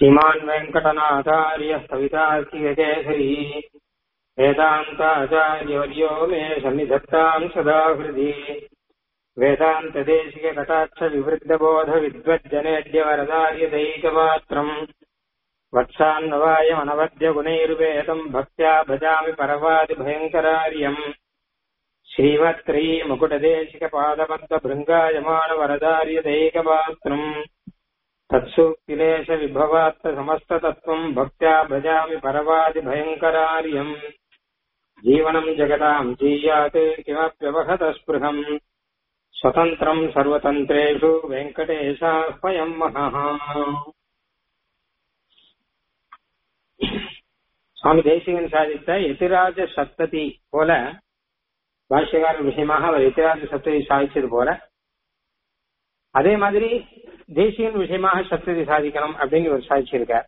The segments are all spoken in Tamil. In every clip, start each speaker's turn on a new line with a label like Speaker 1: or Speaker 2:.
Speaker 1: श्रीमान् वेङ्कटनाथार्यः कवितार्कियकेसरी वेदान्ताचार्यवर्यो मे सन्निधत्ताम् सदा हृदि वेदान्तदेशिककटाक्षविवृद्धबोधविद्वज्जनेद्यवरदार्यदैकपात्रम् वत्सान्नवायमनवद्यगुणैर्वेदम् भक्त्या भजामि परवादिभयङ्करार्यम् श्रीमत्त्री मुकुटदेशिकपादपद्मभृङ्गायमानवरदार्यदैकपात्रम् तत्सूक्तिलेशविभवात्तसमस्ततत्त्वम् भक्त्या भजामि परवादिभयङ्करार्यम् जीवनम् जगताम् जीयात् किमप्यवहतस्पृहम् स्वतन्त्रम् सर्वतन्त्रेषु वेङ्कटेशाह्वयम् महः சுவாமி தேசிகன் சாதித்த எதிராஜ சப்ததி போல பாஷ்யகாரர் விஷயமாக அவர் எதிராஜ சப்ததி சாதிச்சது போல அதே மாதிரி தேசியன் விஷயமாக சப்ததி சாதிக்கணும் அப்படின்னு இவர் சாதிச்சிருக்கார்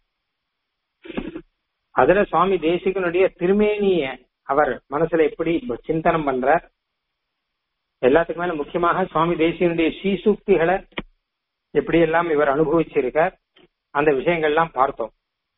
Speaker 1: அதுல சுவாமி தேசிகனுடைய திருமேனிய அவர் மனசுல எப்படி சிந்தனம் பண்றார் எல்லாத்துக்கு மேல முக்கியமாக சுவாமி தேசியனுடைய சீசூக்திகளை எப்படி எல்லாம் இவர் அனுபவிச்சிருக்கார் அந்த விஷயங்கள்லாம் பார்த்தோம்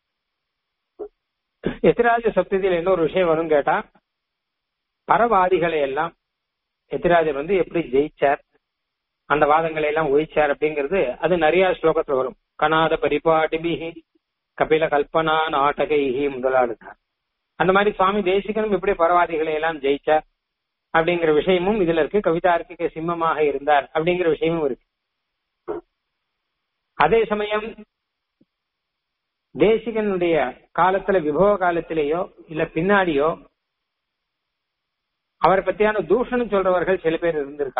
Speaker 1: எத்திராஜ சப்தத்தில் இன்னொரு விஷயம் வரும் கேட்டா பரவாதிகளை எல்லாம் எத்திராஜர் வந்து எப்படி ஜெயிச்சார் அந்த வாதங்களை எல்லாம் ஒழிச்சார் அப்படிங்கிறது அது நிறைய ஸ்லோகத்துல வரும் கனாத பரிபாட்டிபிகி கபில கல்பனா நாடகைஹி முதலாளுதான் அந்த மாதிரி சுவாமி தேசிகனும் எப்படி பரவாதிகளை எல்லாம் ஜெயிச்சார் அப்படிங்கிற விஷயமும் இதுல இருக்கு கவிதார்க்கிக சிம்மமாக இருந்தார் அப்படிங்கிற விஷயமும் இருக்கு அதே சமயம் தேசிகனுடைய காலத்துல விபவ காலத்திலேயோ இல்ல பின்னாடியோ அவரை பத்தியான தூஷணம் சொல்றவர்கள் சில பேர் இருந்திருக்கா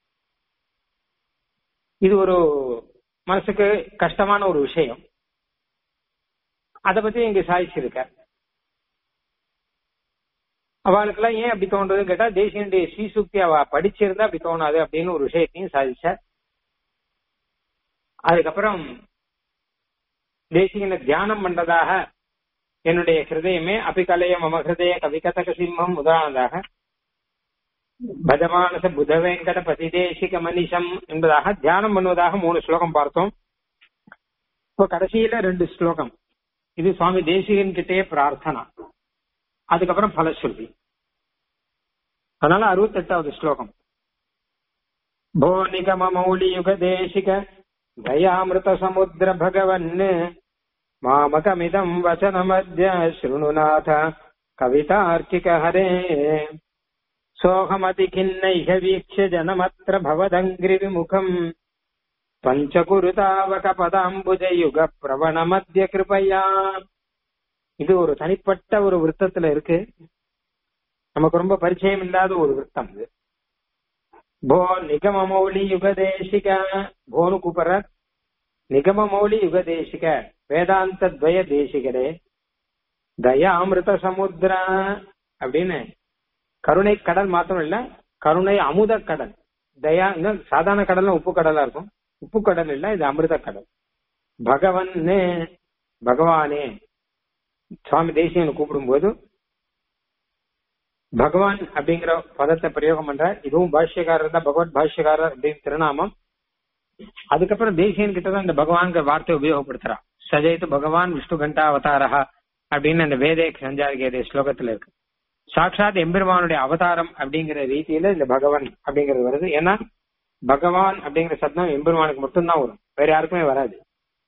Speaker 1: இது ஒரு மனசுக்கு கஷ்டமான ஒரு விஷயம் அத பத்தி இங்க சாதிச்சிருக்க அவளுக்கெல்லாம் ஏன் அப்படி தோன்றதுன்னு கேட்டா தேசியனுடைய ஸ்ரீசுக்தி அவ படிச்சிருந்தா அப்படி தோணாது அப்படின்னு ஒரு விஷயத்தையும் சாதிச்சார் அதுக்கப்புறம் தேசிகனை தியானம் பண்றதாக என்னுடைய ஹிருதயமே அபிகலைய மம ஹிருதய கவிகதக சிம்மம் முதலானதாக பஜமானச புத வெங்கட பதிதேசிக மனிஷம் என்பதாக தியானம் பண்ணுவதாக மூணு ஸ்லோகம் பார்த்தோம் இப்போ கடைசியில ரெண்டு ஸ்லோகம் இது சுவாமி தேசிகன் கிட்டே பிரார்த்தனா அதுக்கப்புறம் பலஸ்ருதி அதனால அறுபத்தெட்டாவது ஸ்லோகம் போ நிகம மௌலி யுக தேசிக दयामृत समुद्र भगवन् मामकमिदम् वचनमद्य शृणुनाथ कवितार्किक हरे सोऽहमति खिन्नैह वीक्ष्य जनमत्र भवदङ्घ्रिविमुखम् பஞ்சகுருதாவகபதாம்புஜயுக பிரவணமத்திய கிருபையா இது ஒரு தனிப்பட்ட ஒரு விருத்தத்துல இருக்கு நமக்கு ரொம்ப பரிச்சயம் இல்லாத ஒரு விருத்தம் இது போ நிகம மௌலி யுகதேசிக போனு கூப்பிடுற நிகம மௌலி யுகதேசிக வேதாந்த துவய தேசிகரே தயா அமிர்த சமுத்திர அப்படின்னு கருணை கடல் மாத்திரம் இல்ல கருணை அமுத கடல் தயா சாதாரண கடல்ல உப்பு கடலா இருக்கும் உப்பு கடல் இல்ல இது அமிர்த கடல் பகவன் பகவானே சுவாமி தேசியன் கூப்பிடும்போது பகவான் அப்படிங்கிற பதத்தை பிரயோகம் பண்ற இதுவும் பாஷ்யக்காரர் தான் பகவத் பாஷ்யக்காரர் அப்படின்னு திருநாமம் அதுக்கப்புறம் தேசியன் கிட்ட தான் இந்த பகவான்கிற வார்த்தையை உபயோகப்படுத்துறா சஜயித்து பகவான் விஷ்ணு கண்டா அவதாரா அப்படின்னு அந்த வேதே சஞ்சாரிகேதே ஸ்லோகத்துல இருக்கு சாட்சாத் எம்பெருமானுடைய அவதாரம் அப்படிங்கிற ரீதியில இந்த பகவான் அப்படிங்கிறது வருது ஏன்னா பகவான் அப்படிங்கிற சப்தம் எம்பெருமானுக்கு மட்டும்தான் வரும் வேற யாருக்குமே வராது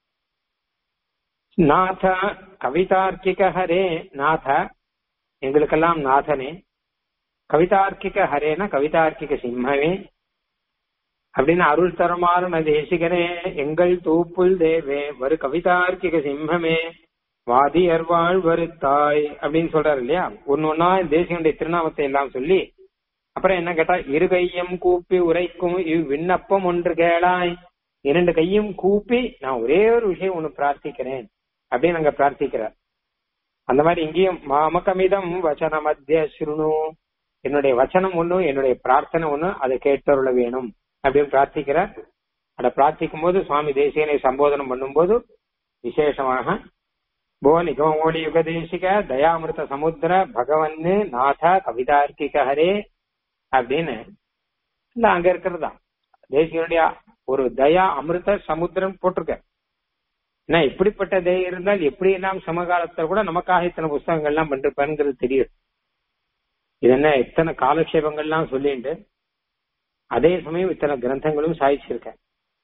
Speaker 1: நாத கவிதார்க்கிக ஹரே நாத எங்களுக்கெல்லாம் நாதனே கவிதார்க்கிக ஹரேன கவிதார்க்கிக சிம்மவே அப்படின்னு அருள் தரமாறுன தேசிகனே எங்கள் தூப்புல் தேவே வரு கவிதார்க்கிக சிம்மமே வாதி அர்வாள் வருத்தாய் அப்படின்னு சொல்றாரு இல்லையா ஒன்னு ஒன்னா தேசிகனுடைய திருநாமத்தை எல்லாம் சொல்லி அப்புறம் என்ன கேட்டா இரு கையும் கூப்பி உரைக்கும் இவ் விண்ணப்பம் ஒன்று கேளாய் இரண்டு கையும் கூப்பி நான் ஒரே ஒரு விஷயம் ஒண்ணு பிரார்த்திக்கிறேன் அப்படின்னு அங்க பிரார்த்திக்கிறார் அந்த மாதிரி இங்கேயும் மாமகமிதம் வச்சன மத்திய சுருணு என்னுடைய வச்சனம் ஒண்ணு என்னுடைய பிரார்த்தனை ஒண்ணு அதை கேட்டருள வேணும் அப்படின்னு பிரார்த்திக்கிற அதை பிரார்த்திக்கும் போது சுவாமி தேசியனை சம்போதனம் பண்ணும்போது விசேஷமாக போ நிகமோடி யுக தேசிக தயாமிருத சமுத்திர பகவன்னு நாத கவிதார்க்கிக ஹரே அப்படின்னு இல்ல அங்க இருக்கிறதா தேசியனுடைய ஒரு தயா அமிர்த சமுத்திரம் போட்டிருக்க ஏன்னா இப்படிப்பட்ட தயை இருந்தால் எப்படி எல்லாம் சமகாலத்துல கூட நமக்காக இத்தனை புஸ்தகங்கள்லாம் பண்ணிருப்பாருங்கிறது தெரியும் இது என்ன இத்தனை காலக்ஷேபங்கள்லாம் சொல்லிட்டு அதே சமயம் இத்தனை கிரந்தங்களும் சாதிச்சிருக்கேன்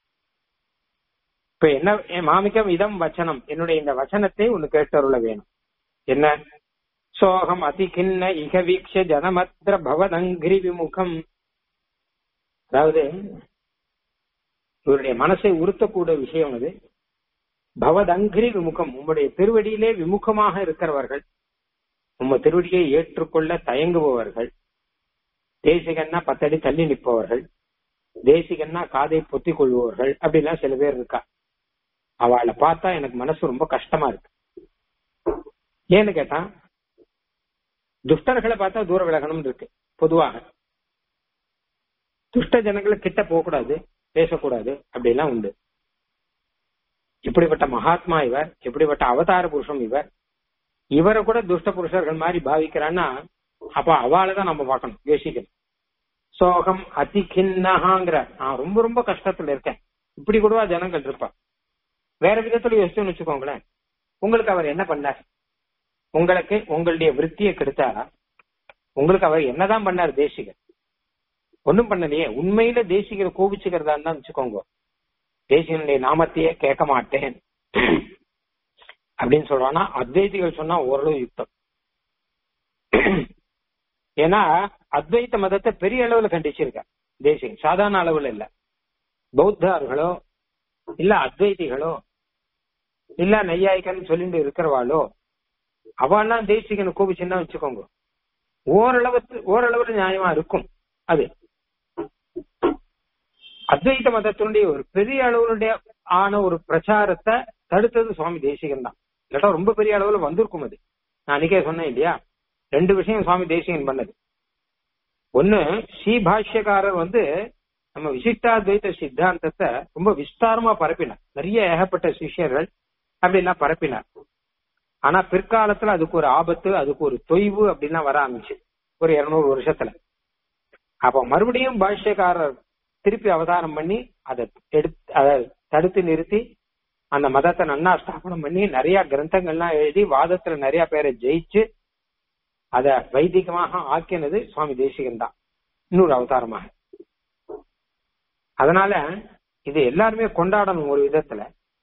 Speaker 1: இப்ப என்ன என் மாமிக்கம் இதம் வச்சனம் என்னுடைய இந்த வச்சனத்தை ஒன்னு கேட்டருள வேணும் என்ன சோகம் அதிகிண்ண இக வீக்ஷ ஜனமத்ர பவதங்கிரி விமுகம் அதாவது இவருடைய மனசை உறுத்தக்கூடிய விஷயம் அது பவதங்கிரி விமுகம் உங்களுடைய திருவடியிலே விமுகமாக இருக்கிறவர்கள் உம்ம திருவடியை ஏற்றுக்கொள்ள தயங்குபவர்கள் தேசிகன்னா பத்தடி தள்ளி நிற்பவர்கள் தேசிகன்னா காதை பொத்திக் கொள்பவர்கள் அப்படிலாம் சில பேர் இருக்கா அவளை பார்த்தா எனக்கு மனசு ரொம்ப கஷ்டமா இருக்கு ஏன்னு கேட்டா துஷ்டர்களை பார்த்தா தூர விலகணும் இருக்கு பொதுவாக துஷ்ட ஜனங்களை கிட்ட போகக்கூடாது பேசக்கூடாது அப்படிலாம் உண்டு இப்படிப்பட்ட மகாத்மா இவர் இப்படிப்பட்ட அவதார புருஷம் இவர் இவரை கூட துஷ்ட புருஷர்கள் மாதிரி பாவிக்கிறான்னா அப்ப அவளை தான் நம்ம பார்க்கணும் யோசிக்கணும் சோகம் அதி கிண்ணகாங்கிற நான் ரொம்ப ரொம்ப கஷ்டத்துல இருக்கேன் இப்படி கூடவா ஜனங்கள் இருப்பா வேற விதத்துல யோசிச்சுன்னு வச்சுக்கோங்களேன் உங்களுக்கு அவர் என்ன பண்ணார் உங்களுக்கு உங்களுடைய விற்த்தியை கெடுத்தாரா உங்களுக்கு அவர் என்னதான் பண்ணார் தேசிகர் ஒண்ணும் பண்ணலையே உண்மையில தேசிகரை கோபிச்சுக்கிறதா தான் வச்சுக்கோங்க தேசிகனுடைய நாமத்தையே கேட்க மாட்டேன் அப்படின்னு சொல்றான்னா அத்வைதிகள் சொன்னா ஓரளவு யுக்தம் ஏன்னா அத்வைத்த மதத்தை பெரிய அளவுல கண்டிச்சிருக்க தேசிகன் சாதாரண அளவுல இல்ல பௌத்தார்களோ இல்ல அத்வைதிகளோ இல்ல நையாயிக்கன்னு சொல்லிட்டு இருக்கிறவாளோ அவெல்லாம் தேசிகனை கோபிச்சுன்னா வச்சுக்கோங்க ஓரளவு ஓரளவுல நியாயமா இருக்கும் அது அத்வைத மதத்தினுடைய ஒரு பெரிய அளவுடைய ஆன ஒரு பிரச்சாரத்தை தடுத்தது சுவாமி தேசிகன் தான் இல்லாட்டா ரொம்ப பெரிய அளவுல வந்திருக்கும் அது நான் அன்னைக்கே சொன்னேன் இல்லையா ரெண்டு விஷயம் சுவாமி தேசிகன் பண்ணது ஒண்ணு ஸ்ரீபாஷ்யக்காரர் வந்து நம்ம விசிஷ்டாத்வைத சித்தாந்தத்தை ரொம்ப விஸ்தாரமா பரப்பினார் நிறைய ஏகப்பட்ட சிஷ்யர்கள் அப்படிலாம் பரப்பினார் ஆனா பிற்காலத்துல அதுக்கு ஒரு ஆபத்து அதுக்கு ஒரு தொய்வு அப்படின்லாம் வர ஆரம்பிச்சு ஒரு இருநூறு வருஷத்துல அப்ப மறுபடியும் பாஷ்யக்காரர் திருப்பி அவதாரம் பண்ணி அதை எடுத்து அதை தடுத்து நிறுத்தி அந்த மதத்தை நன்னா ஸ்தாபனம் பண்ணி நிறைய கிரந்தங்கள்லாம் எழுதி வாதத்துல நிறைய பேரை ஜெயிச்சு அத வைதிகமாக ஆக்கினது சுவாமி தேசிகன் தான் இன்னொரு அவதாரமாக அதனால இது எல்லாருமே கொண்டாடணும் ஒரு விதத்துல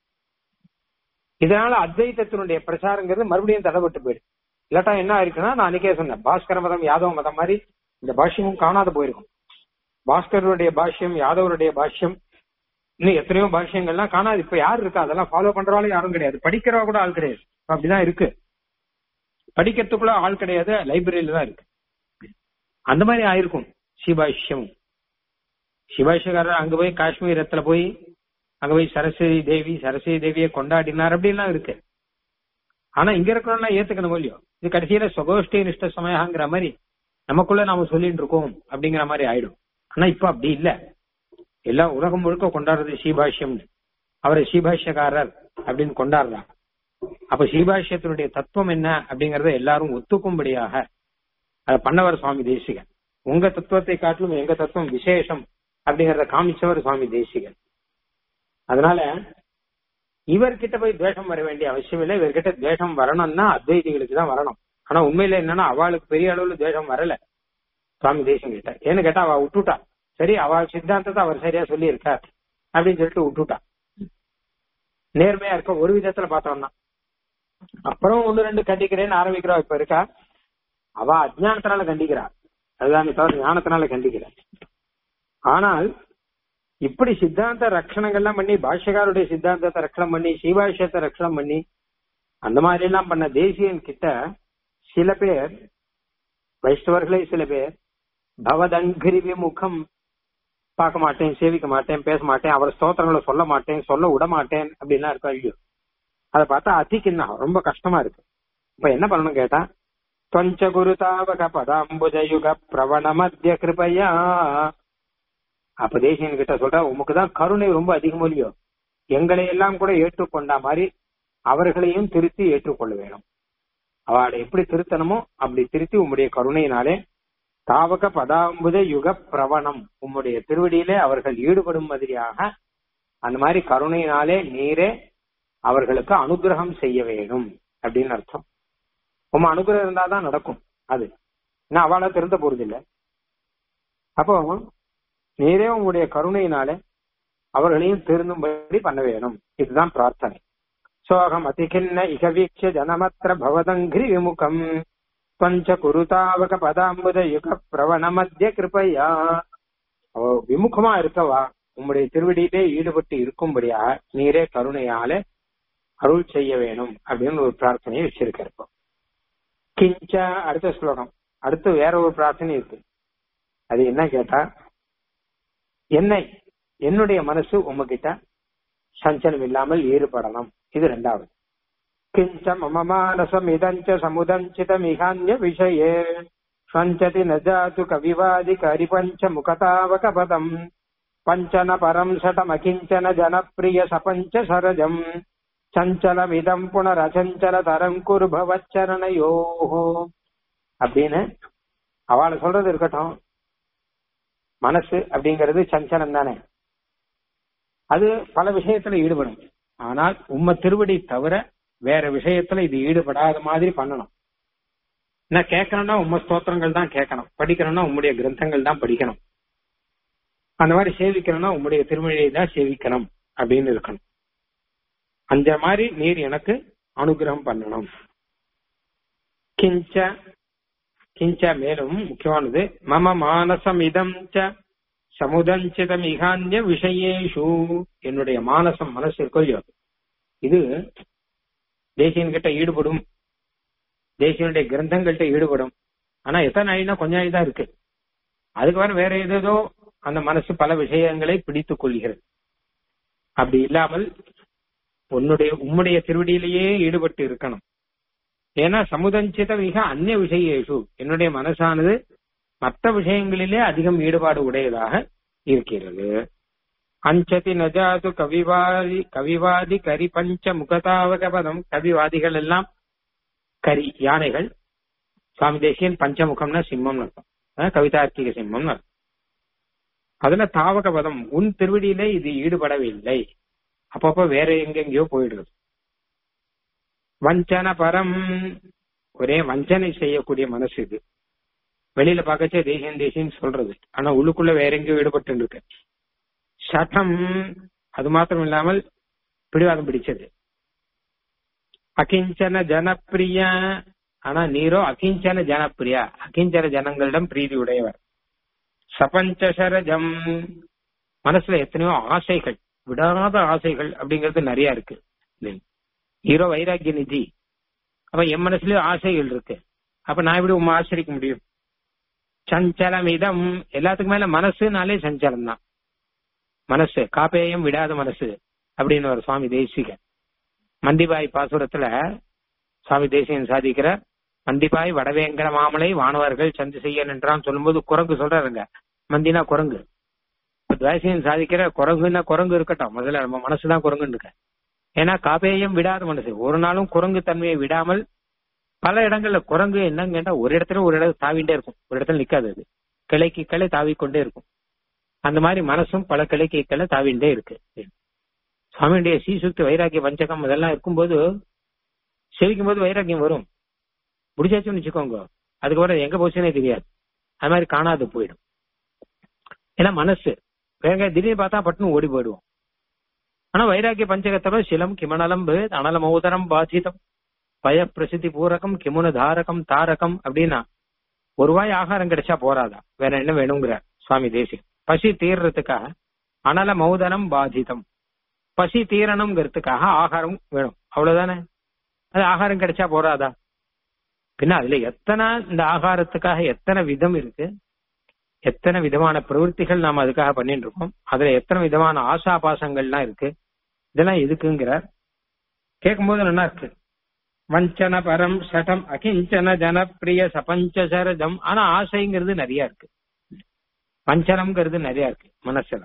Speaker 1: இதனால அத்வைத்தத்தினுடைய பிரச்சாரங்கிறது மறுபடியும் தடைப்பட்டு போயிடுது இல்லாட்டா என்ன ஆயிருக்குன்னா நான் அன்னைக்கே சொன்னேன் பாஸ்கர மதம் யாதவ மதம் மாதிரி இந்த பாஷ்யமும் காணாத போயிருக்கும் பாஸ்கருடைய பாஷ்யம் யாதவருடைய பாஷ்யம் இன்னும் எத்தனையோ பாஷ்யங்கள்லாம் காணாது இப்ப யாரு இருக்கா அதெல்லாம் ஃபாலோ பண்றவாலும் யாரும் கிடையாது படிக்கிறவா கூட ஆள் கிடையாது அப்படிதான் இருக்கு படிக்கிறதுக்குள்ள ஆள் கிடையாது லைப்ரரியில தான் இருக்கு அந்த மாதிரி ஆயிருக்கும் சிபாஷ்யம் சிபாஷ்யக்காரர் அங்க போய் காஷ்மீரத்துல போய் அங்க போய் சரஸ்வதி தேவி சரஸ்வதி தேவியை கொண்டாடினார் அப்படின்லாம் இருக்கு ஆனா இங்க இருக்கிறவங்க ஏத்துக்கணும் இல்லையோ இது கடைசியில சுகோஷ்டி நிஷ்ட சமயங்கிற மாதிரி நமக்குள்ள நாம சொல்லிட்டு இருக்கோம் அப்படிங்கிற மாதிரி ஆயிடும் ஆனா இப்ப அப்படி இல்ல எல்லாம் உலகம் முழுக்க கொண்டாடுறது ஸ்ரீபாஷ்யம் அவரை ஸ்ரீபாஷ்யக்காரர் அப்படின்னு கொண்டாடுறாங்க அப்ப ஸ்ரீபாஷ்யத்தினுடைய தத்துவம் என்ன அப்படிங்கறத எல்லாரும் ஒத்துக்கும்படியாக அதை பண்ணவர் சுவாமி தேசிகன் உங்க தத்துவத்தை காட்டிலும் எங்க தத்துவம் விசேஷம் அப்படிங்கறத காமிச்சவர் சுவாமி தேசிகன் அதனால இவர்கிட்ட போய் துவேஷம் வர வேண்டிய அவசியம் இல்லை இவர்கிட்ட துவேஷம் வரணும்னா அத்வைதிகளுக்கு தான் வரணும் ஆனா உண்மையில என்னன்னா அவளுக்கு பெரிய அளவுல துவேஷம் வரல சுவாமி தேசம் கிட்ட ஏன்னு கேட்டா அவ விட்டுட்டா சரி அவள் சித்தாந்தத்தை அவர் சரியா சொல்லி இருக்கார் அப்படின்னு சொல்லிட்டு விட்டுட்டா நேர்மையா இருக்க ஒரு விதத்துல பார்த்தோம்னா அப்புறம் ஒண்ணு ரெண்டு கண்டிக்கிறேன்னு ஆரம்பிக்கிறா இப்ப இருக்கா அவ அஜானத்தினால கண்டிக்கிறா அதுதான் தவிர ஞானத்தினால கண்டிக்கிறா ஆனால் இப்படி சித்தாந்த ரட்சணங்கள்லாம் பண்ணி பாஷ்யக்காருடைய சித்தாந்தத்தை ரட்சணம் பண்ணி சிவாஷ்யத்தை ரட்சணம் பண்ணி அந்த மாதிரி எல்லாம் பண்ண தேசியன் கிட்ட சில பேர் வைஷ்ணவர்களே சில பேர் பவதங்கிரி விமுகம் பார்க்க மாட்டேன் சேவிக்க மாட்டேன் பேச மாட்டேன் அவர் ஸ்தோத்திரங்களை சொல்ல மாட்டேன் சொல்ல விட மாட்டேன் அப்படின்லாம் இருக்கா ஐயோ அதை பார்த்தா அதிக்கின்னா ரொம்ப கஷ்டமா இருக்கு இப்ப என்ன பண்ணணும் கேட்டா தொஞ்ச குரு தாவக பதாம்புஜயுக பிரவண மத்திய கிருபையா அப்ப தேசியன் கிட்ட சொல்ற உமக்கு தான் கருணை ரொம்ப அதிகம் இல்லையோ எங்களை எல்லாம் கூட ஏற்றுக்கொண்ட மாதிரி அவர்களையும் திருத்தி ஏற்றுக்கொள்ள வேணும் அவளை எப்படி திருத்தணுமோ அப்படி திருத்தி உம்முடைய கருணையினாலே தாவக பதாம்புத யுக பிரவணம் உம்முடைய திருவடியிலே அவர்கள் ஈடுபடும் மாதிரியாக அந்த மாதிரி கருணையினாலே நீரே அவர்களுக்கு அனுகிரகம் செய்ய வேணும் அப்படின்னு அர்த்தம் உங்க அனுகிரகம் இருந்தாதான் நடக்கும் அது நான் அவளா திருந்த போறது இல்ல அப்போ நீரே உங்களுடைய கருணையினால அவர்களையும் திருந்தும்படி பண்ண வேணும் இதுதான் பிரார்த்தனை சோகம் அதிகின்ன இகவீக்ஷ ஜனமத்திர பவதங்கிரி விமுகம் பஞ்ச குருதாவக பதாம்புத யுக பிரவண மத்திய கிருபையா அவ விமுகமா இருக்கவா உம்முடைய திருவடியிலே ஈடுபட்டு இருக்கும்படியா நீரே கருணையால அருள் செய்ய வேணும் அப்படின்னு ஒரு பிரார்த்தனையை வச்சிருக்க கிஞ்ச அடுத்த ஸ்லோகம் அடுத்து வேற ஒரு பிரார்த்தனை இருக்கு அது என்ன கேட்டா என்னை என்னுடைய மனசு உங்ககிட்ட சஞ்சலம் இல்லாமல் ஈடுபடணும் இது ரெண்டாவது கிஞ்ச மம மானசம் இதஞ்ச சமுதஞ்சிதமிகான்ய விஷயே சஞ்சதி ந ஜாது கவிவாதி கரிபஞ்ச முகதாவக பதம் பஞ்சன பரம் சடமகிஞ்சன ஜனப்பிரிய சபஞ்ச சரஜம் சஞ்சலமிதம் புனரசஞ்சல தரங்குரு பவச்சரணையோ அப்படின்னு அவளை சொல்றது இருக்கட்டும் மனசு அப்படிங்கிறது சஞ்சலம் தானே அது பல விஷயத்துல ஈடுபடும் ஆனால் உம்ம திருவடி தவிர வேற விஷயத்துல இது ஈடுபடாத மாதிரி பண்ணணும் என்ன கேட்கணும்னா உம்ம ஸ்தோத்திரங்கள் தான் கேட்கணும் படிக்கணும்னா உம்முடைய கிரந்தங்கள் தான் படிக்கணும் அந்த மாதிரி சேவிக்கணும்னா உம்முடைய திருமொழியை தான் சேவிக்கணும் அப்படின்னு இருக்கணும் அந்த மாதிரி நீர் எனக்கு அனுகிரகம் பண்ணணும் கிஞ்ச கிஞ்ச மேலும் முக்கியமானது மம மானசம் இதம் ச சமுதஞ்சிதம் இகான்ய விஷயேஷு என்னுடைய மானசம் மனசு இருக்கோ இல்லையோ இது தேசியன் கிட்ட ஈடுபடும் தேசியனுடைய கிரந்தங்கள்கிட்ட ஈடுபடும் ஆனா எத்தனை நாளினா கொஞ்ச நாள் தான் இருக்கு அதுக்கப்புறம் வேற ஏதேதோ அந்த மனசு பல விஷயங்களை பிடித்துக் கொள்கிறது அப்படி இல்லாமல் உன்னுடைய உம்முடைய திருவடியிலேயே ஈடுபட்டு இருக்கணும் ஏன்னா சமுதஞ்சித மிக அந்நிய விஷயேஷு என்னுடைய மனசானது மற்ற விஷயங்களிலே அதிகம் ஈடுபாடு உடையதாக இருக்கிறது அஞ்சதி நஜாது கவிவாதி கவிவாதி கரி பஞ்ச முகதாவக பதம் கவிவாதிகள் எல்லாம் கரி யானைகள் சுவாமி தேசியன் பஞ்சமுகம்னா சிம்மம்னு அர்த்தம் கவிதார்த்திக சிம்மம்னு அர்த்தம் அதுல தாவக பதம் உன் திருவடியிலே இது ஈடுபடவில்லை அப்பப்போ வேற எங்கெங்கயோ போயிடுறது வஞ்சன பரம் ஒரே வஞ்சனை செய்யக்கூடிய மனசு இது வெளியில பார்க்கச்சே தேசியம் தேசியம் சொல்றது ஆனா உள்ளுக்குள்ள வேற எங்கேயோ ஈடுபட்டு இருக்கு சட்டம் அது மாத்திரம் இல்லாமல் பிடிவாதம் பிடிச்சது அகிஞ்சன ஜனப்பிரியா ஆனா நீரோ அகிஞ்சன ஜனப்பிரியா அகிஞ்சன ஜனங்களிடம் பிரீதி உடையவர் சபஞ்சசரஜம் மனசுல எத்தனையோ ஆசைகள் விடாத ஆசைகள் அப்படிங்கிறது நிறைய இருக்கு ஹீரோ வைராக்கிய நிதி அப்ப என் மனசுலயும் ஆசைகள் இருக்கு அப்ப நான் எப்படி உமா ஆச்சரிக்க முடியும் சஞ்சலம் இதம் எல்லாத்துக்கும் மேல மனசுனாலே சஞ்சலம் தான் மனசு காப்பேயம் விடாத மனசு அப்படின்னு ஒரு சுவாமி தேசிக மந்திபாய் பாசுரத்துல சுவாமி தேசியன் சாதிக்கிற மந்திபாய் வடவேங்கர மாமலை வானவர்கள் சந்தி செய்ய நின்றான் சொல்லும்போது குரங்கு சொல்றாருங்க மந்தினா குரங்கு தேசியன் சாதிக்கிற குரங்குன்னா குரங்கு இருக்கட்டும் முதல்ல நம்ம மனசுதான் குரங்குன்னு இருக்க ஏன்னா காப்பேயம் விடாத மனசு ஒரு நாளும் குரங்கு தன்மையை விடாமல் பல இடங்கள்ல குரங்கு என்னன்னு கேட்டா ஒரு இடத்துல ஒரு இடத்துல தாவிண்டே இருக்கும் ஒரு இடத்துல நிக்காது அது கிளைக்கு கிளை தாவிக்கொண்டே இருக்கும் அந்த மாதிரி மனசும் பல கிளைக்கு கிளை தாவிண்டே இருக்கு சுவாமியுடைய சீசுக்தி வைராக்கிய பஞ்சகம் இதெல்லாம் இருக்கும்போது செவிக்கும் போது வைராக்கியம் வரும் முடிச்சாச்சுன்னு வச்சுக்கோங்க அதுக்கப்புறம் எங்க போச்சுன்னே தெரியாது அது மாதிரி காணாது போயிடும் ஏன்னா மனசு வேக திடீர்னு பார்த்தா பட்டுன்னு ஓடி போயிடுவோம் ஆனா வைராக்கிய பஞ்சகத்தோட சிலம் கிமனலம்பு அனல மௌதரம் பாசிதம் பய பிரசித்தி பூரகம் கிமுன தாரகம் தாரகம் அப்படின்னா ஒரு வாய் ஆகாரம் கிடைச்சா போறாதா வேற என்ன வேணுங்கிற சுவாமி தேசி பசி தீர்றதுக்காக அனல மௌதனம் பாதிதம் பசி தீரணுங்கிறதுக்காக ஆகாரம் வேணும் அவ்வளவுதானே அது ஆகாரம் கிடைச்சா போறாதா பின்ன அதுல எத்தனை இந்த ஆகாரத்துக்காக எத்தனை விதம் இருக்கு எத்தனை விதமான பிரவருத்திகள் நாம அதுக்காக பண்ணிட்டு இருக்கோம் அதுல எத்தனை விதமான ஆசாபாசங்கள்லாம் இருக்கு இதெல்லாம் எதுக்குங்கிறார் கேட்கும்போது நல்லா இருக்கு வஞ்சன பரம் சடம் அகிஞ்சன ஜனப்பிரிய சபஞ்சசரஜம் ஆனா ஆசைங்கிறது நிறைய இருக்கு வஞ்சனம்ங்கிறது நிறைய இருக்கு மனசுல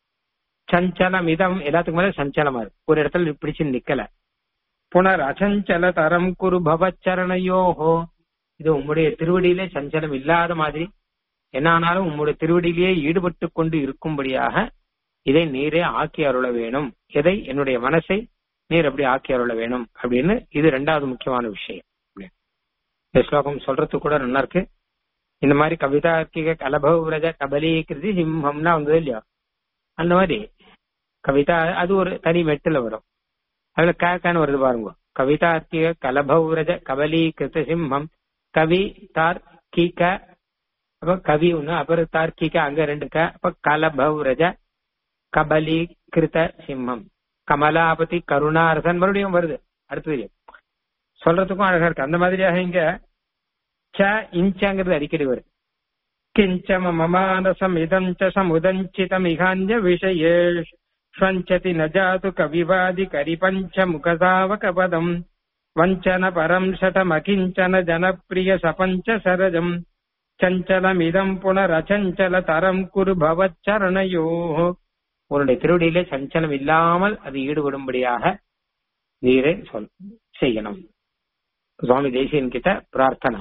Speaker 1: சஞ்சலம் இதம் எல்லாத்துக்கும் மேல சஞ்சலமா இருக்கு ஒரு இடத்துல பிடிச்சு நிக்கல புனர் அசஞ்சல தரம் குரு பவச்சரணையோஹோ இது உம்முடைய திருவடியிலே சஞ்சலம் இல்லாத மாதிரி என்ன ஆனாலும் உம்முடைய திருவடியிலேயே ஈடுபட்டு கொண்டு இருக்கும்படியாக இதை நீரே ஆக்கி அருள வேணும் எதை என்னுடைய மனசை நீர் எப்படி ஆக்கி அருள வேணும் அப்படின்னு இது ரெண்டாவது முக்கியமான விஷயம் இந்த ஸ்லோகம் சொல்றதுக்கு கூட நல்லா இருக்கு இந்த மாதிரி கவிதார்க்கிக கலபௌரஜ கபலீகிருதி சிம்மம்னா வந்தது இல்லையா அந்த மாதிரி கவிதா அது ஒரு தனி மெட்டுல வரும் அதுல கேக்கான்னு வருது பாருங்க கவிதார்க்கிக கலபௌரஜ கபலீகிருத சிம்மம் கவி தார்க்கிக அப்ப கவி ஒண்ணு அப்புறம் தார்க்கிக அங்க ரெண்டு க அப்ப கலபௌரஜ கபலீகிருத சிம்மம் கமலாபதி கருணாரசன் மறுபடியும் வருது அடுத்தது சொல்றதுக்கும் அழகா இருக்கு அந்த மாதிரியாக இங்க ச இஞ்சங்கிறது அடிக்கடி வருது கிஞ்சம மமானசம் இதம் ச சமுதஞ்சிதம் இகாஞ்ச விஷயே ஸ்வஞ்சதி நஜாது கவிவாதி கரிபஞ்ச முகசாவக பதம் வஞ்சன பரம் சதமகிஞ்சன ஜனப்பிரிய சபஞ்ச சரஜம் சஞ்சலமிதம் புனரச்சஞ்சல தரம் குரு பவச்சரணயோ உன்னுடைய திருவடியிலே சஞ்சலம் இல்லாமல் அது ஈடுபடும்படியாக நீரே சொல் செய்யணும் சுவாமி தேசியன் கிட்ட பிரார்த்தனை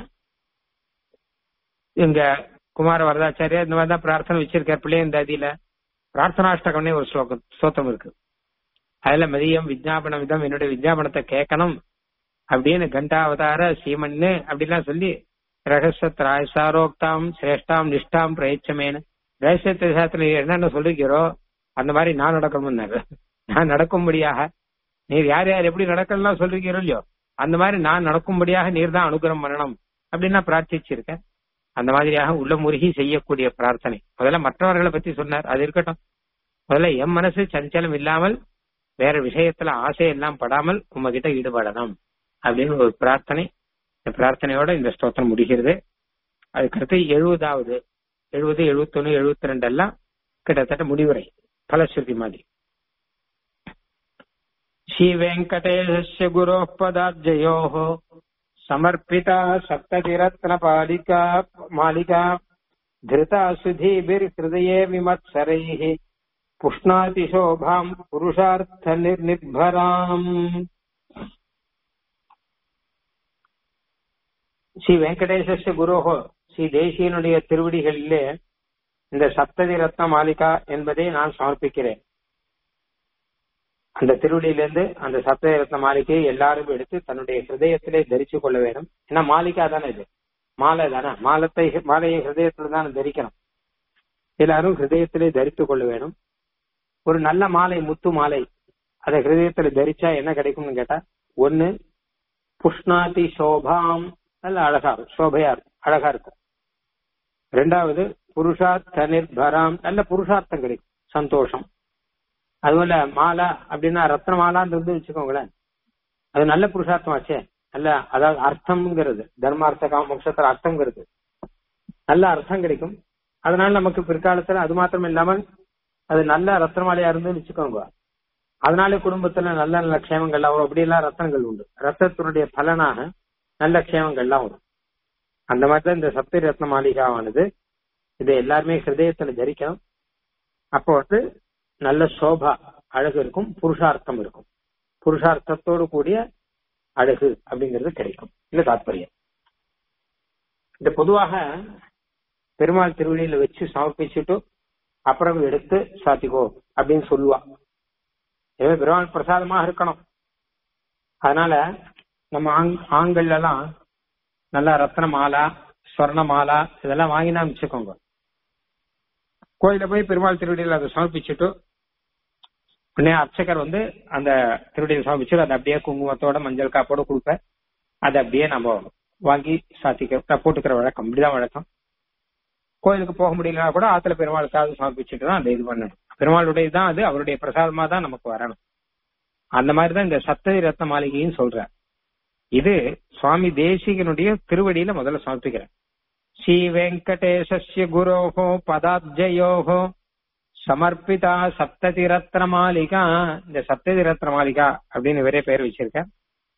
Speaker 1: இங்க குமார வரதாச்சாரியா இந்த மாதிரி தான் பிரார்த்தனை வச்சிருக்கார் பிள்ளைய இந்த அதில பிரார்த்தனாஷ்டகம்னே ஒரு ஸ்லோகம் ஸ்தோத்திரம் இருக்கு அதுல மதியம் விஜாபன விதம் என்னுடைய விஜாபனத்தை கேட்கணும் அப்படின்னு கண்டாவதார சீமன்னு அப்படிலாம் சொல்லி ரகசியத்ராய் சாரோக்தாம் சிரேஷ்டாம் நிஷ்டாம் பிரயச்சமேனு ரகசியத்தை சாஸ்திரம் என்னென்ன சொல்லிருக்கிறோ அந்த மாதிரி நான் நடக்கணும்னாரு நான் நடக்கும்படியாக நீர் யார் யார் எப்படி நடக்கலாம் சொல்றீங்களோ இல்லையோ அந்த மாதிரி நான் நடக்கும்படியாக நீர் தான் அனுகிரகம் பண்ணணும் அப்படின்னு நான் பிரார்த்திச்சிருக்கேன் அந்த மாதிரியாக உள்ள முருகி செய்யக்கூடிய பிரார்த்தனை முதல்ல மற்றவர்களை பத்தி சொன்னார் அது இருக்கட்டும் முதல்ல என் மனசு சஞ்சலம் இல்லாமல் வேற விஷயத்துல ஆசை எல்லாம் படாமல் உங்ககிட்ட ஈடுபடணும் அப்படின்னு ஒரு பிரார்த்தனை இந்த பிரார்த்தனையோட இந்த ஸ்தோத்திரம் முடிகிறது அதுக்கடுத்து எழுபதாவது எழுபது எழுபத்தொன்னு எழுபத்தி ரெண்டு எல்லாம் கிட்டத்தட்ட முடிவுரை பலஸ்ருதி மாதிரி ஸ்ரீ வெங்கடேஷ குரோ பதார்ஜயோ समर्पिता सप्ततिरत्नपालिका मालिका धृता सुधीभिर्हृदये विमत्सरैः पुष्णाति शोभाम् पुरुषार्थनिर्निर्भराम् ஸ்ரீ வெங்கடேச குரோஹோ ஸ்ரீ தேசியனுடைய திருவடிகளிலே இந்த சப்ததி ரத்ன மாலிகா என்பதை நான் சமர்ப்பிக்கிறேன் அந்த திருவடியிலிருந்து அந்த சப்த ரத்ன மாளிகையை எல்லாரும் எடுத்து தன்னுடைய ஹிருதயத்திலே தரிச்சு கொள்ள வேண்டும் ஏன்னா மாளிகா தானே இது மாலை தானே மாலத்தை மாலையை ஹிருதயத்துல தான் தரிக்கணும் எல்லாரும் ஹிருதயத்திலே தரித்து கொள்ள வேணும் ஒரு நல்ல மாலை முத்து மாலை அதை ஹிருதயத்துல தரிச்சா என்ன கிடைக்கும்னு கேட்டா ஒண்ணு புஷ்ணாதி சோபாம் நல்ல அழகா இருக்கும் சோபையா இருக்கும் அழகா இருக்கும் ரெண்டாவது புருஷார்த்த நிர்பராம் நல்ல புருஷார்த்தம் கிடைக்கும் சந்தோஷம் அதுபோல மாலா அப்படின்னா ரத்ன மாலான்னு இருந்து வச்சுக்கோங்களேன் அது நல்ல புருஷார்த்தமாச்சே நல்ல அதாவது அர்த்தம்ங்கிறது தர்மார்த்த காமோட்சத்துல அர்த்தம்ங்கிறது நல்ல அர்த்தம் கிடைக்கும் அதனால நமக்கு பிற்காலத்துல அது மாத்திரம் இல்லாமல் அது நல்ல ரத்னமாலையா இருந்து வச்சுக்கோங்க அதனால குடும்பத்துல நல்ல நல்ல க்ஷேமங்கள்லாம் வரும் அப்படி எல்லாம் ரத்னங்கள் உண்டு ரத்தத்தினுடைய பலனாக நல்ல க்ஷேமங்கள்லாம் வரும் அந்த மாதிரிதான் இந்த சப்த ரத்ன மாளிகாவானது இதை எல்லாருமே ஹிருதயத்துல தரிக்கணும் அப்போ வந்து நல்ல சோபா அழகு இருக்கும் புருஷார்த்தம் இருக்கும் புருஷார்த்தத்தோடு கூடிய அழகு அப்படிங்கிறது கிடைக்கும் இல்ல தாற்பயம் இந்த பொதுவாக பெருமாள் திருவடியில வச்சு சமர்ப்பிச்சுட்டு அப்புறம் எடுத்து சாத்திக்கோ அப்படின்னு சொல்லுவா ஏதோ பெருமாள் பிரசாதமாக இருக்கணும் அதனால நம்ம ஆங் ஆண்கள் எல்லாம் நல்லா ரத்ன மாலா ஸ்வர்ண மாலா இதெல்லாம் வாங்கினா வச்சுக்கோங்க கோயில போய் பெருமாள் திருவடியில் அதை சமர்ப்பிச்சுட்டு உடனே அர்ச்சகர் வந்து அந்த திருவடியில் சமர்ப்பிச்சு அதை அப்படியே குங்குமத்தோட மஞ்சள் காப்போட கொடுப்ப அதை அப்படியே நம்ம வாங்கி சாத்திக்க போட்டுக்கிற வழக்கம் இப்படிதான் வழக்கம் கோயிலுக்கு போக முடியலனா கூட ஆத்துல பெருமாளுக்காக சமர்ப்பிச்சுட்டு தான் அந்த இது பண்ணணும் பெருமாளுடைய தான் அது அவருடைய பிரசாதமா தான் நமக்கு வரணும் அந்த மாதிரிதான் இந்த சப்ததி ரத்ன மாளிகைன்னு சொல்ற இது சுவாமி தேசிகனுடைய திருவடியில முதல்ல சமர்ப்பிக்கிறேன் ஸ்ரீ வெங்கடேசஸ்ய குரோஹோ பதாப்ஜயோஹோ சமர்ப்பிதா சப்ததி ரத்ன மாளிகா இந்த சப்ததி ரத்ன மாளிகா அப்படின்னு இவரே பேர் வச்சிருக்கேன்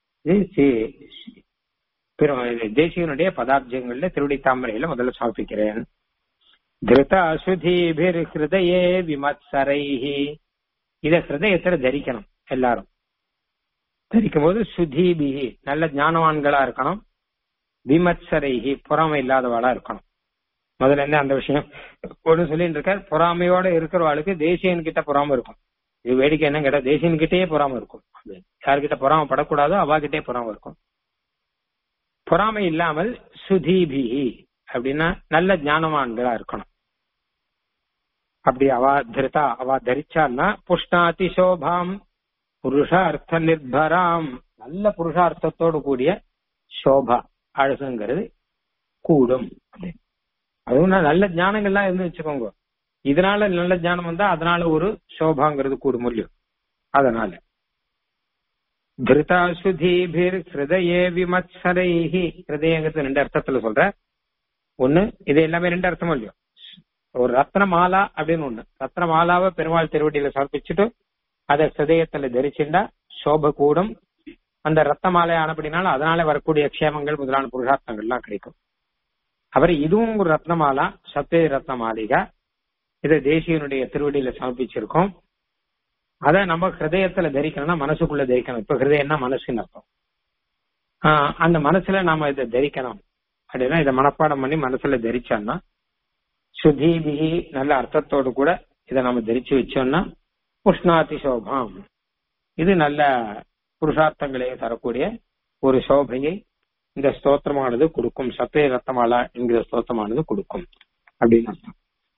Speaker 1: தேசிகனுடைய பதாப்ஜங்கள்ல திருவடி தாமரையில முதல்ல சமர்ப்பிக்கிறேன் திருதா சுதீபிர் ஹிருதயே விமத்சரைஹி இத ஹிருதயத்துல தரிக்கணும் எல்லாரும் தரிக்கும் போது சுதீபிஹி நல்ல ஞானவான்களா இருக்கணும் விமத்சரைஹி பொறாமை இல்லாதவாளா இருக்கணும் முதல்ல என்ன அந்த விஷயம் ஒன்று சொல்லிட்டு இருக்கார் பொறாமையோட இருக்கிறவாளுக்கு தேசியன் கிட்ட பொறாம இருக்கும் இது வேடிக்கை என்ன கேட்டா தேசியன் கிட்டயே பொறாம இருக்கும் யார்கிட்ட பொறாம படக்கூடாதோ அவாகிட்டே பொறாம இருக்கும் பொறாமை இல்லாமல் சுதீபிஹி அப்படின்னா நல்ல ஞானவான்களா இருக்கணும் அப்படி அவா திருத்தா அவா தரிச்சான்னா புஷ்ணாதி சோபாம் புருஷார்த்த நிர்பராம் நல்ல புருஷார்த்தத்தோடு கூடிய சோபா அழகுங்கிறது கூடும் அப்படின்னு அதுவும் நல்ல ஞானங்கள்லாம் இருந்து வச்சுக்கோங்க இதனால நல்ல ஞானம் வந்தா அதனால ஒரு சோபாங்கிறது கூடும் முடியும் அதனால திருதா சுதீபிர் ஹிருதயே விமத்சரைஹி ஹிருதயங்கிறது ரெண்டு அர்த்தத்துல சொல்ற ஒண்ணு இது எல்லாமே ரெண்டு அர்த்தமும் இல்லையோ ஒரு ரத்ன மாலா அப்படின்னு ஒண்ணு ரத்ன மாலாவை பெருமாள் திருவடியில சமர்ப்பிச்சுட்டு அதை ஹிருதயத்துல தரிச்சுண்டா சோப கூடும் அந்த ரத்த மாலை ஆனப்படினால அதனால வரக்கூடிய க்ஷேமங்கள் முதலான புருஷார்த்தங்கள்லாம் கிடைக்கும் அவர் இதுவும் ஒரு ரத்னமாலா சத்திய ரத்ன மாளிகா இதை தேசியனுடைய திருவடியில சமர்ப்பிச்சிருக்கோம் அதை நம்ம ஹிருதயத்துல தரிக்கணும்னா மனசுக்குள்ள தரிக்கணும் இப்ப ஹிருதயம்னா மனசுன்னு அர்த்தம் ஆஹ் அந்த மனசுல நாம இதை தரிக்கணும் அப்படின்னா இதை மனப்பாடம் பண்ணி மனசுல தரிச்சோம்னா சுதீபிகி நல்ல அர்த்தத்தோடு கூட இதை நம்ம தரிச்சு வச்சோம்னா உஷ்ணாதி சோபம் இது நல்ல புருஷார்த்தங்களை தரக்கூடிய ஒரு சோபையை இந்த ஸ்தோத்திரமானது கொடுக்கும் சத்திய ரத்தமாலா என்கிற ஸ்தோத்திரமானது கொடுக்கும் அப்படின்னு அர்த்தம்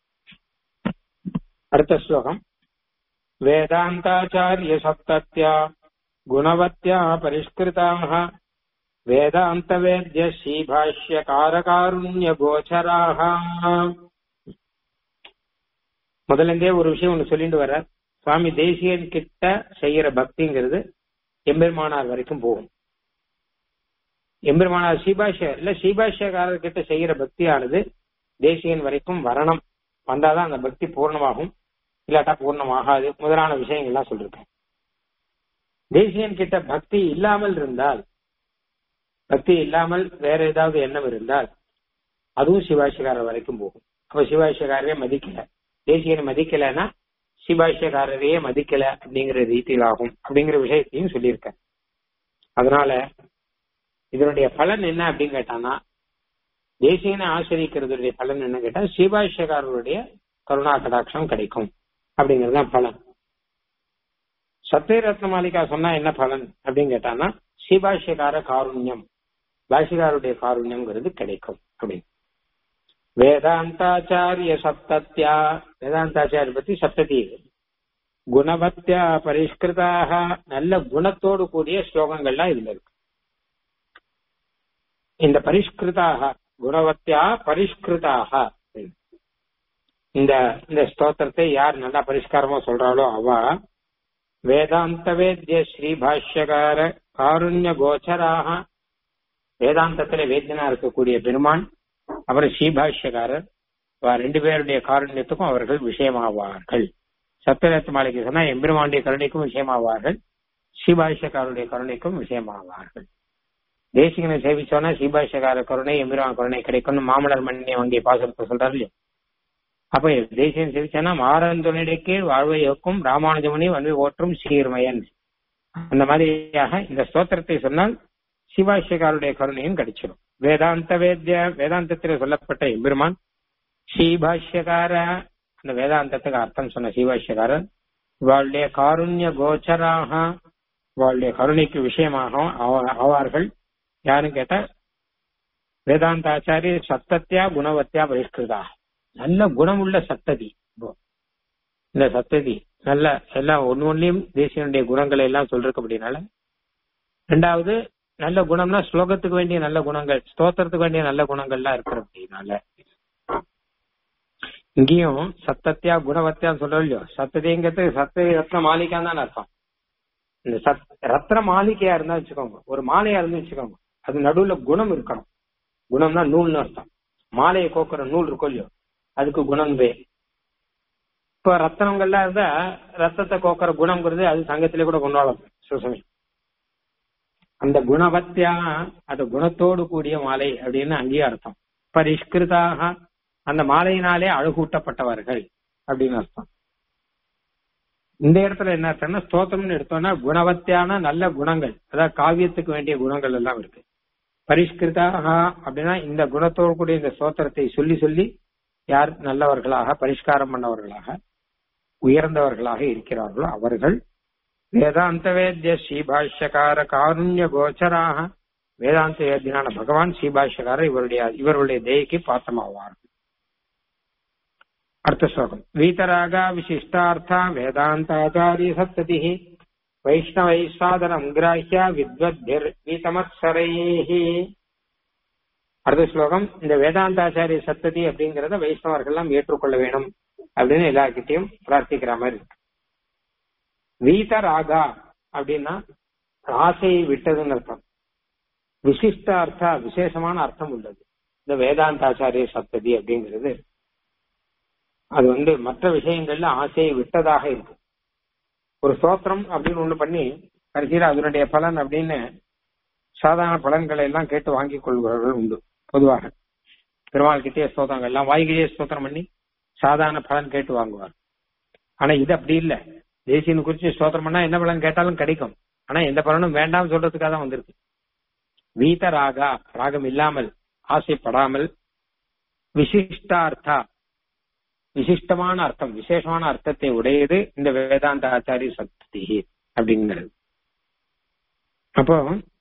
Speaker 1: அடுத்த ஸ்லோகம் வேதாந்தாச்சாரிய சப்தத்யா குணவத்யா பரிஷ்கிருதாக வேதாந்த வேத்ய ஸ்ரீபாஷ்ய காரகாருண்ய கோச்சராக முதல்ல இருந்தே ஒரு விஷயம் ஒண்ணு சொல்லிட்டு வர சுவாமி தேசியன் கிட்ட செய்யற பக்திங்கிறது எம்பெருமானார் வரைக்கும் போகும் எம்பெருமானார் ஸ்ரீபாஷ்ய இல்ல ஸ்ரீபாஷ்யக்காரர் கிட்ட செய்யற பக்தியானது தேசியன் வரைக்கும் வரணும் வந்தாதான் அந்த பக்தி பூர்ணமாகும் இல்லாட்டா பூர்ணமாகாது முதலான விஷயங்கள்லாம் சொல்லிருக்கேன் தேசியன் கிட்ட பக்தி இல்லாமல் இருந்தால் பக்தி இல்லாமல் வேற ஏதாவது எண்ணம் இருந்தால் அதுவும் சிவாஷ்யக்காரர் வரைக்கும் போகும் அப்ப சிவாஷ்யக்காரரே மதிக்கல தேசியனை மதிக்கலைன்னா சிவாஷ்யக்காரரையே மதிக்கல அப்படிங்கிற ரீதியில் ஆகும் அப்படிங்கிற விஷயத்தையும் சொல்லியிருக்கேன் அதனால இதனுடைய பலன் என்ன அப்படின்னு கேட்டான்னா தேசியனை ஆசிரியக்கிறதுடைய பலன் என்ன கேட்டா சிவாஷ்யக்காரருடைய கருணா கடாட்சம் கிடைக்கும் அப்படிங்கிறது தான் பலன் சத்திய ரத்ன மாளிகா சொன்னா என்ன பலன் அப்படின்னு கேட்டான்னா சிபாஷ்யகார காருண்யம் பாஷிகாருடைய காருண்யம்ங்கிறது கிடைக்கும் அப்படின்னு வேதாந்தாச்சாரிய சப்தத்யா வேதாந்தாச்சாரிய பத்தி சப்ததி குணவத்யா பரிஷ்கிருதாக நல்ல குணத்தோடு கூடிய ஸ்லோகங்கள்லாம் இதுல இருக்கு இந்த பரிஷ்கிருதாக குணவத்யா பரிஷ்கிருதாக இந்த இந்த ஸ்தோத்திரத்தை யார் நல்லா பரிஷ்காரமா சொல்றாளோ அவ வேதாந்த வேத்ய ஸ்ரீ பாஷ்யகார காருண்ய கோச்சராக வேதாந்தத்துல வேத்தியனா இருக்கக்கூடிய பெருமான் அப்புறம் ஸ்ரீபாஷ்யக்காரர் ரெண்டு பேருடைய காருண்யத்துக்கும் அவர்கள் விஷயமாவார்கள் சத்தியரத்து மாளிகை சொன்னா எம்பெருமானுடைய கருணைக்கும் விஷயமாவார்கள் ஸ்ரீபாஷ்யக்காரருடைய கருணைக்கும் விஷயமாவார்கள் தேசிகனை சேவிச்சோன்னா ஸ்ரீபாஷ்யக்கார கருணை எம்பெருமான் கருணை கிடைக்கும்னு மாமலர் மண்ணி வங்கிய பாசனத்தை சொல்றாரு இல்லையா அப்ப தேசியம் சேவிச்சானா மாறந்துணையுடைய கீழ் வாழ்வை யோக்கும் ராமானுஜமணி வந்து ஓற்றும் சீர்மயன் அந்த மாதிரியாக இந்த ஸ்தோத்திரத்தை சொன்னால் சிவாஷ்யக்காருடைய கருணையும் கிடைச்சிடும் வேதாந்த வேத்ய வேதாந்தத்தில் சொல்லப்பட்ட எம்பெருமான் ஸ்ரீபாஷ்யக்கார அந்த வேதாந்தத்துக்கு அர்த்தம் சொன்ன ஸ்ரீபாஷ்யக்காரர் இவளுடைய காருண்ய கோச்சராக இவளுடைய கருணைக்கு விஷயமாக ஆவார்கள் யாருன்னு கேட்டா வேதாந்த ஆச்சாரிய சத்தத்தியா குணவத்தியா பரிஷ்கிருதா நல்ல குணமுள்ள சத்ததி இந்த சத்ததி நல்ல எல்லாம் ஒன்னு ஒன்னையும் தேசியனுடைய குணங்களை எல்லாம் சொல்றதுக்கு அப்படின்னால ரெண்டாவது நல்ல குணம்னா ஸ்லோகத்துக்கு வேண்டிய நல்ல குணங்கள் ஸ்தோத்திரத்துக்கு வேண்டிய நல்ல குணங்கள்லாம் இருக்கிற அப்படின்னால இங்கேயும் சத்தத்தியா குணவத்தியா சொல்றோம் இல்லையோ சத்ததிங்கிறது சத்த ரத்ன மாளிகா தான் அர்த்தம் இந்த சத் ரத்ன மாளிகையா இருந்தா வச்சுக்கோங்க ஒரு மாலையா இருந்து வச்சுக்கோங்க அது நடுவுல குணம் இருக்கணும் குணம்னா நூல்னு அர்த்தம் மாலையை கோக்குற நூல் இருக்கும் இல்லையோ அதுக்கு குணம் வே இப்ப ரத்தனங்கள்லாம் இருந்தா ரத்தத்தை கோக்குற குணம்ங்கிறது அது சங்கத்திலே கூட கொண்டாடும் சிவசமயம் அந்த குணவத்தியா அது குணத்தோடு கூடிய மாலை அப்படின்னு அங்கேயே அர்த்தம் பரிஷ்கிருதாக அந்த மாலையினாலே அழகூட்டப்பட்டவர்கள் அப்படின்னு அர்த்தம் இந்த இடத்துல என்ன அர்த்தம்னா ஸ்தோத்திரம்னு எடுத்தோம்னா குணவத்தியான நல்ல குணங்கள் அதாவது காவியத்துக்கு வேண்டிய குணங்கள் எல்லாம் இருக்கு பரிஷ்கிருதாக அப்படின்னா இந்த குணத்தோடு கூடிய இந்த ஸ்தோத்திரத்தை சொல்லி சொல்லி யார் நல்லவர்களாக பரிஷ்காரம் பண்ணவர்களாக உயர்ந்தவர்களாக இருக்கிறார்களோ அவர்கள் வேதாந்த வேத்திய ஸ்ரீபாஷ்யக்கார காருண்ய கோச்சராக வேதாந்த வேத்தியனான பகவான் ஸ்ரீபாஷ்யக்காரர் இவருடைய இவருடைய தேய்க்கு பாத்திரமாவார் अर्थ श्लोकम वीतरागा विशिष्टार्था वेदांताचार्य सप्तति वैष्णवै सादरं ग्राह्य வித்வத்பிர்வீதமத்சரைः அடுத்த ஸ்லோகம் இந்த வேதாந்தாச்சாரிய சத்ததி அப்படிங்கறத வைஷ்ணவர்கள் எல்லாம் ஏற்றுக்கொள்ள வேணும் அப்படின்னு எல்லார்கிட்டையும் பிரார்த்திக்கிற மாதிரி இருக்கு வீதராகா அப்படின்னா ஆசையை விட்டதுன்னு அர்த்தம் விசிஷ்ட அர்த்தா விசேஷமான அர்த்தம் உள்ளது இந்த வேதாந்தாச்சாரிய சப்ததி அப்படிங்கிறது அது வந்து மற்ற விஷயங்கள்ல ஆசையை விட்டதாக இருக்கு ஒரு ஸ்தோத்திரம் அப்படின்னு ஒண்ணு பண்ணி கடைசியில் அதனுடைய பலன் அப்படின்னு சாதாரண பலன்களை எல்லாம் கேட்டு வாங்கிக் கொள்பவர்கள் உண்டு பொதுவாக பெருமாள் கிட்டே ஸ்தோத்திரங்கள் எல்லாம் வாய்கிட்டே ஸ்தோத்திரம் பண்ணி சாதாரண பலன் கேட்டு வாங்குவார் ஆனா இது அப்படி இல்ல தேசியன்னு குறிச்சு ஸ்தோத்திரம் பண்ணா என்ன பலன் கேட்டாலும் கிடைக்கும் ஆனா எந்த பலனும் வேண்டாம் சொல்றதுக்காக தான் வந்திருக்கு வீத ராகா ராகம் இல்லாமல் ஆசைப்படாமல் விசிஷ்டார்த்தா விசிஷ்டமான அர்த்தம் விசேஷமான அர்த்தத்தை உடையது இந்த வேதாந்த ஆச்சாரிய சக்தி அப்படிங்கிறது அப்போ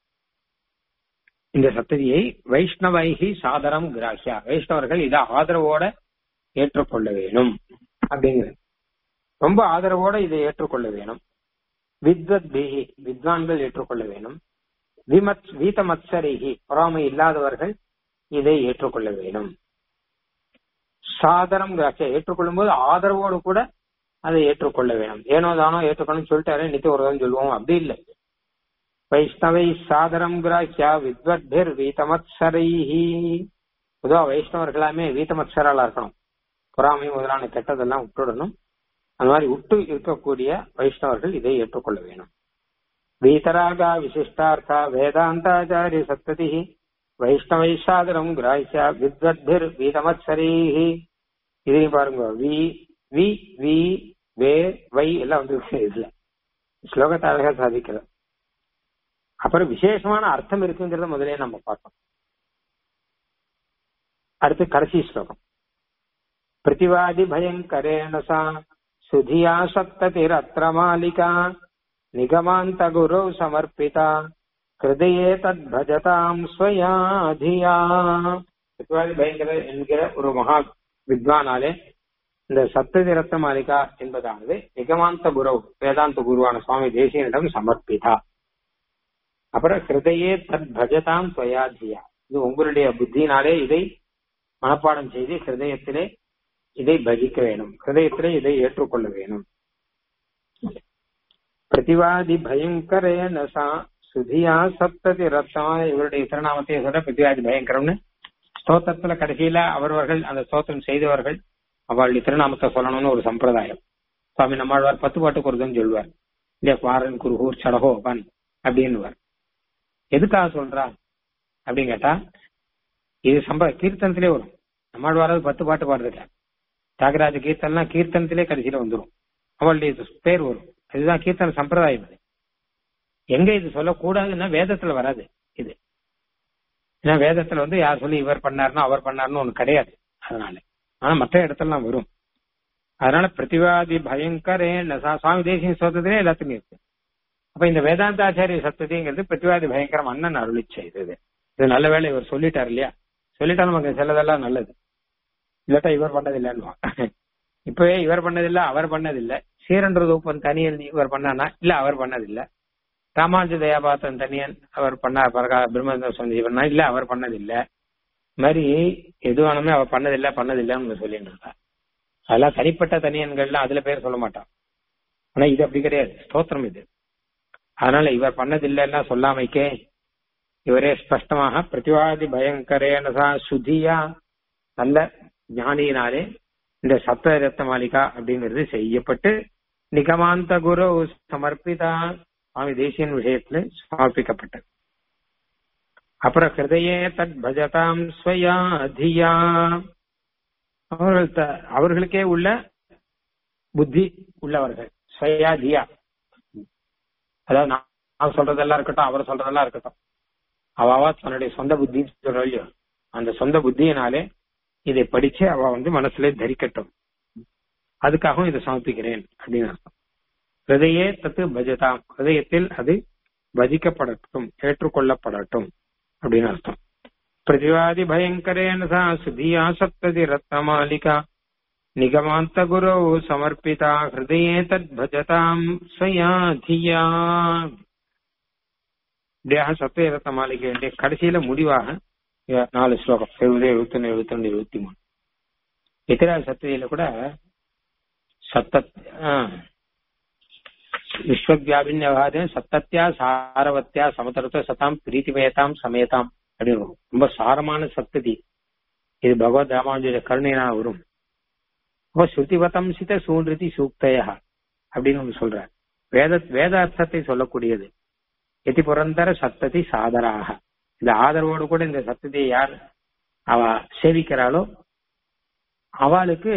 Speaker 1: இந்த சத்ததியை வைஷ்ணவைகி சாதரம் கிராஹியா வைஷ்ணவர்கள் இதை ஆதரவோட ஏற்றுக்கொள்ள வேணும் அப்படிங்கிறது ரொம்ப ஆதரவோட இதை ஏற்றுக்கொள்ள வேணும் வித்வத் பிஹி வித்வான்கள் ஏற்றுக்கொள்ள வேணும் விமத் வீதமத்சரிகி பொறாமை இல்லாதவர்கள் இதை ஏற்றுக்கொள்ள வேணும் சாதனம் ஏற்றுக்கொள்ளும் போது ஆதரவோடு கூட அதை ஏற்றுக்கொள்ள வேணும் ஏனோ தானோ ஏற்றுக்கணும்னு சொல்லிட்டாரு நித்திய ஒரு சொல்லுவோம் அப்படி இல்லை வைஷ்ணவை சாதனம் கிராக்கியா வித்வத்பிர் வீதமத்சரைஹி பொதுவா வைஷ்ணவர்களாமே வீதமத்சராலா இருக்கணும் பொறாமை முதலான கெட்டதெல்லாம் விட்டுடணும் அந்த மாதிரி விட்டு இருக்கக்கூடிய வைஷ்ணவர்கள் இதை ஏற்றுக்கொள்ள வேணும் வீதராகா விசிஷ்டார்த்தா வேதாந்தாச்சாரிய சத்ததி வைஷ்ணவை சாதனம் கிராஹ்யா வித்வத்பிர் வீதமத்சரீஹி இதையும் பாருங்க வி வி வி வே வை எல்லாம் வந்து இதுல ஸ்லோகத்தை அழகா சாதிக்கிறது அப்புறம் விசேஷமான அர்த்தம் இருக்குங்கிறத முதலே நம்ம பார்த்தோம் அடுத்து கடைசி ஸ்லோகம் பிரதிவாதி பயங்கரேண சா சுதியா சப்ததிரத்ர மாலிகா நிகமாந்த குரு சமர்ப்பிதா ஹிருதயே தத் பஜதாம் ஸ்வயாதியா பிரதிவாதி பயங்கர என்கிற ஒரு மகா வித்வானாலே இந்த சப்ததி ரத்ன மாலிகா என்பதானது நிகமாந்த குரு வேதாந்த குருவான சுவாமி தேசியனிடம் சமர்ப்பிதா அப்புறம் ஹிருதயே தத் பஜதாம் ஸ்வயாதியா இது உங்களுடைய புத்தினாலே இதை மனப்பாடம் செய்து ஹிருதயத்திலே இதை பஜிக்க வேணும் ஹிருதயத்திலே இதை ஏற்றுக்கொள்ள வேணும் பிரதிவாதி பயங்கரேன சா சுதியா சப்ததி ரத்னா இவருடைய திருநாமத்தை சொல்ற பிரதிவாதி பயங்கரம்னு ஸ்தோத்திரத்துல கடைசியில அவரவர்கள் அந்த ஸ்தோத்திரம் செய்தவர்கள் அவளுடைய திருநாமத்தை சொல்லணும்னு ஒரு சம்பிரதாயம் சுவாமி நம்மாழ்வார் பத்து பாட்டுக்கு ஒருதுன்னு சொல்லுவார் இல்லையா குமாரன் குருகூர் சடகோபன் அப்படின்னுவார் எதுக்காக சொல்றா அப்படின்னு கேட்டா இது சம்ப கீர்த்தனத்திலே வரும் நம்மாழ்வாராவது பத்து பாட்டு பாடுறதில்ல தியாகராஜ கீர்த்தனா கீர்த்தனத்திலே கடைசியில வந்துடும் அவளுடைய பேர் வரும் இதுதான் கீர்த்தன சம்பிரதாயம் அது எங்க இது சொல்லக்கூடாதுன்னா வேதத்துல வராது இது ஏன்னா வேதத்துல வந்து யார் சொல்லி இவர் பண்ணாருன்னா அவர் பண்ணாருன்னு ஒண்ணு கிடையாது அதனால ஆனா மற்ற இடத்துலலாம் வரும் அதனால பிரதிவாதி பயங்கரேன் சுவாமி தேசிய சோதத்திலே எல்லாத்துக்கும் இருக்கு அப்ப இந்த வேதாந்தாச்சாரிய சத்ததிங்கிறது பிரதிவாதி பயங்கரம் அண்ணன் அருளி செய்தது இது நல்ல வேலை இவர் சொல்லிட்டார் இல்லையா சொல்லிட்டா நமக்கு சிலதெல்லாம் நல்லது இல்லாட்டா இவர் பண்ணதில்லைன்னு இப்பவே இவர் பண்ணதில்லை அவர் பண்ணதில்லை சீரன்ற ரூபன் தனியன் இவர் பண்ணானா இல்ல அவர் பண்ணதில்லை ராமானுஜ தயாபாத்தன் தனியன் அவர் பண்ணார் பரகா பிரம்மேந்திர சுவாமி பண்ணா இல்ல அவர் பண்ணதில்லை மாதிரி எதுவானுமே அவர் பண்ணதில்லை பண்ணதில்லைன்னு சொல்லிட்டு இருக்கா அதெல்லாம் தனிப்பட்ட தனியன்கள்லாம் அதுல பேர் சொல்ல மாட்டான் ஆனா இது அப்படி கிடையாது ஸ்தோத்திரம் இது அதனால இவர் பண்ணதில்லைன்னா சொல்லாமைக்கே இவரே ஸ்பஷ்டமாக பிரதிவாதி பயங்கரேனசா சுதியா நல்ல ஞானியினாலே இந்த சப்த ரத்ன மாளிகா அப்படிங்கிறது செய்யப்பட்டு நிகமாந்த குரு சமர்ப்பிதா சுவாமி தேசியன் விஷயத்துல சமர்ப்பிக்கப்பட்டது அப்புறம் ஹிருதயே தத் பஜதாம் ஸ்வயா அதியா அவர்கள் அவர்களுக்கே உள்ள புத்தி உள்ளவர்கள் ஸ்வயா தியா அதாவது நான் சொல்றதெல்லாம் இருக்கட்டும் அவர் சொல்றதெல்லாம் இருக்கட்டும் அவாவா தன்னுடைய சொந்த புத்தி சொல்ற இல்லையோ அந்த சொந்த புத்தியினாலே இதை படிச்சு அவ வந்து மனசுல தரிக்கட்டும் அதுக்காகவும் இதை சமர்ப்பிக்கிறேன் அப்படின்னு அர்த்தம் ஹிருதயே தத்து பஜதாம் ஹிருதயத்தில் அது பஜிக்கப்படட்டும் ஏற்றுக்கொள்ளப்படட்டும் அப்படின்னு அர்த்தம் பிரதிவாதி பயங்கரேன சா சுதியா சப்ததி ரத்னமாலிகா நிகமாந்த குரு சமர்ப்பிதா ஹிருதயே தத் பஜதாம் ஸ்வயா தியா இப்படியாக சத்திய ரத்ன மாளிகை கடைசியில முடிவாக இ- நாலு ஸ்லோகம் எழுபது எழுபத்தொன்னு எழுபத்தொன்னு எழுபத்தி மூணு எத்திராஜ் சத்தியில கூட சத்த விஸ்வவியாபின்யவாதே சத்தத்தியா சாரவத்தியா சமதரத்துவ சதாம் பிரீத்திமயதாம் சமயதாம் அப்படின்னு வரும். ரொம்ப சாரமான சத்ததி இது பகவத் ராமானுஜ கருணைனா வரும் அப்ப ஸ்ருதிவதம்சித சூன்றிதி சூக்தயா அப்படின்னு ஒண்ணு சொல்ற வேத வேத அர்த்தத்தை சொல்லக்கூடியது எதி புரந்தர சத்ததி சாதராக இந்த ஆதரவோடு கூட இந்த சத்தத்தை யார் அவ சேவிக்கிறாளோ அவளுக்கு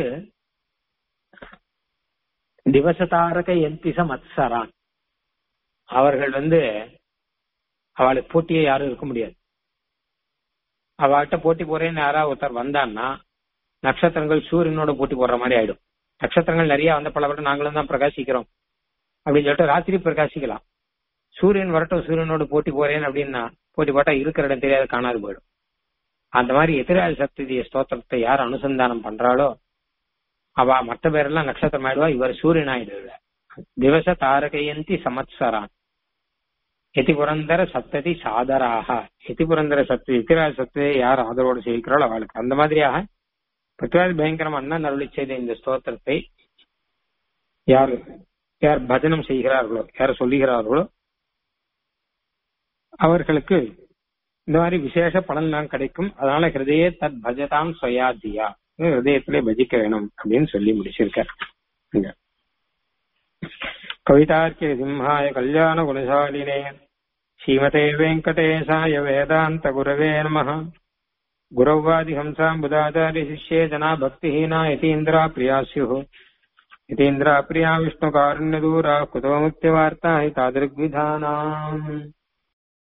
Speaker 1: திவசதாரக எந்திச மத்சரான் அவர்கள் வந்து அவளுக்கு போட்டியே யாரும் இருக்க முடியாது அவள்கிட்ட போட்டி போறேன்னு யாராவது ஒருத்தர் வந்தான்னா நட்சத்திரங்கள் சூரியனோட போட்டி போடுற மாதிரி ஆயிடும் நட்சத்திரங்கள் நிறைய வந்த பல நாங்களும் தான் பிரகாசிக்கிறோம் அப்படின்னு சொல்லிட்டு ராத்திரி பிரகாசிக்கலாம் சூரியன் வரட்டும் சூரியனோட போட்டி போறேன் அப்படின்னா போட்டி போட்டா இருக்கிற இடம் தெரியாது காணாது போயிடும் அந்த மாதிரி எதிராஜ சக்தி ஸ்தோத்திரத்தை யார் அனுசந்தானம் பண்றாளோ அவ மற்ற பேரெல்லாம் நட்சத்திரம் ஆயிடுவா இவர் சூரியன் ஆயிடுவார் திவச தாரகையந்தி சமத்சரான் எதி புரந்தர சப்ததி சாதராக எதி புரந்தர சத்து எதிராஜ சத்துவை யார் ஆதரவோடு செய்கிறாளோ அவளுக்கு அந்த மாதிரியாக பிரத்யாதி பயங்கரம் அண்ணா நருளி செய்த இந்த ஸ்தோத்திரத்தை யார் யார் பஜனம் செய்கிறார்களோ யார் சொல்லுகிறார்களோ அவர்களுக்கு இந்த மாதிரி விசேஷ பலன்லாம் கிடைக்கும் அதனால ஹிருதயே தத் பஜதாம் ஸ்வயாதியா ஹிருதயத்திலே பஜிக்க வேணும் அப்படின்னு சொல்லி முடிச்சிருக்கார் இங்க கவிதார்க்கிய சிம்ஹாய கல்யாண குணசாலினே ஸ்ரீமதே வெங்கடேசாய வேதாந்த குரவே நம गुरौवादि हंसाम्बुदाचार्य शिष्ये जना भक्तिहीना यतीन्द्रा प्रिया स्युः यतीन्द्रा प्रिया विष्णुकारुण्यदूरा कुतो मुक्तिवार्ता हि तादृग्विधानाम्